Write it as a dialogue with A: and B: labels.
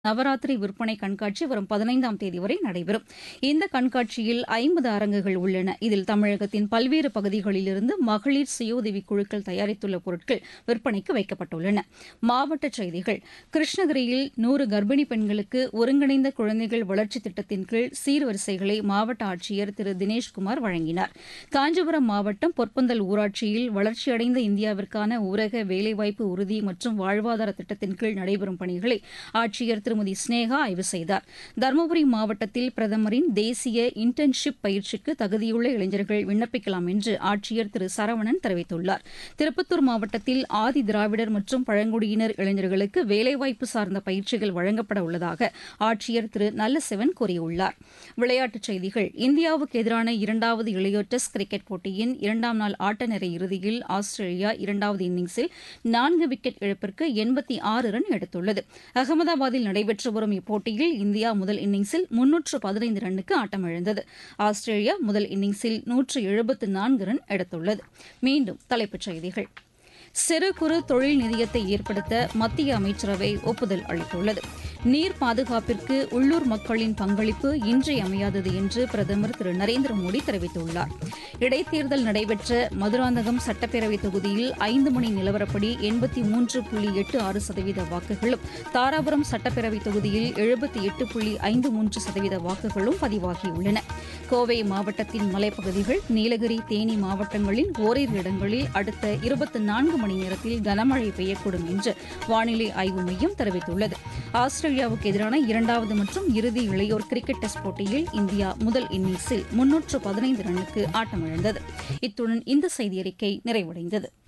A: நவராத்திரி விற்பனை கண்காட்சி வரும் பதினைந்தாம் தேதி வரை நடைபெறும் இந்த கண்காட்சியில் ஐம்பது அரங்குகள் உள்ளன இதில் தமிழகத்தின் பல்வேறு பகுதிகளிலிருந்து மகளிர் சுய குழுக்கள் தயாரித்துள்ள பொருட்கள் விற்பனைக்கு வைக்கப்பட்டுள்ளன மாவட்ட செய்திகள் கிருஷ்ணகிரியில் நூறு கர்ப்பிணி பெண்களுக்கு ஒருங்கிணைந்த குழந்தைகள் வளர்ச்சி திட்டத்தின் கீழ் சீர்வரிசைகளை மாவட்ட ஆட்சியர் திரு தினேஷ்குமார் வழங்கினார் காஞ்சிபுரம் மாவட்டம் பொற்பந்தல் ஊராட்சியில் வளர்ச்சியடைந்த இந்தியாவிற்கான ஊரக வேலைவாய்ப்பு உறுதி மற்றும் வாழ்வாதார திட்டத்தின் கீழ் நடைபெறும் பணிகளை ஆட்சியர் திருமதி ஸ்னேகா ஆய்வு செய்தார் தருமபுரி மாவட்டத்தில் பிரதமரின் தேசிய இன்டர்ன்ஷிப் பயிற்சிக்கு தகுதியுள்ள இளைஞர்கள் விண்ணப்பிக்கலாம் என்று ஆட்சியர் திரு சரவணன் தெரிவித்துள்ளார் திருப்பத்தூர் மாவட்டத்தில் ஆதி திராவிடர் மற்றும் பழங்குடியினர் இளைஞர்களுக்கு வேலைவாய்ப்பு சார்ந்த பயிற்சிகள் வழங்கப்பட உள்ளதாக ஆட்சியர் திரு நல்லசிவன் கூறியுள்ளார் விளையாட்டுச் செய்திகள் இந்தியாவுக்கு எதிரான இரண்டாவது இளையோர் டெஸ்ட் கிரிக்கெட் போட்டியின் இரண்டாம் நாள் ஆட்ட நேர இறுதியில் ஆஸ்திரேலியா இரண்டாவது இன்னிங்ஸில் நான்கு விக்கெட் இழப்பிற்கு எண்பத்தி ஆறு ரன் எடுத்துள்ளது அகமதாபாத்தில் நடைபெற்று வரும் இப்போட்டியில் இந்தியா முதல் இன்னிங்ஸில் முன்னூற்று பதினைந்து ரன்னுக்கு ஆட்டமிழந்தது ஆஸ்திரேலியா முதல் இன்னிங்ஸில் நூற்று எழுபத்து நான்கு ரன் எடுத்துள்ளது மீண்டும் தலைப்புச் செய்திகள் சிறு குறு தொழில் நிதியத்தை ஏற்படுத்த மத்திய அமைச்சரவை ஒப்புதல் அளித்துள்ளது நீர் பாதுகாப்பிற்கு உள்ளூர் மக்களின் பங்களிப்பு இன்றியமையாதது என்று பிரதமர் திரு நரேந்திர மோடி தெரிவித்துள்ளார் இடைத்தேர்தல் நடைபெற்ற மதுராந்தகம் சட்டப்பேரவை தொகுதியில் ஐந்து மணி நிலவரப்படி எண்பத்தி மூன்று புள்ளி எட்டு ஆறு சதவீத வாக்குகளும் தாராபுரம் சட்டப்பேரவை தொகுதியில் எழுபத்தி எட்டு புள்ளி ஐந்து மூன்று சதவீத வாக்குகளும் பதிவாகியுள்ளன கோவை மாவட்டத்தின் மலைப்பகுதிகள் நீலகிரி தேனி மாவட்டங்களின் ஓரிரு இடங்களில் அடுத்த இருபத்தி நான்கு மணி நேரத்தில் கனமழை பெய்யக்கூடும் என்று வானிலை ஆய்வு மையம் தெரிவித்துள்ளது ஆஸ்திரேலியாவுக்கு எதிரான இரண்டாவது மற்றும் இறுதி இளையோர் கிரிக்கெட் டெஸ்ட் போட்டியில் இந்தியா முதல் இன்னிங்ஸில் முன்னூற்று பதினைந்து ரன்னுக்கு ஆட்டமிழந்தது இத்துடன் இந்த செய்தியறிக்கை நிறைவடைந்தது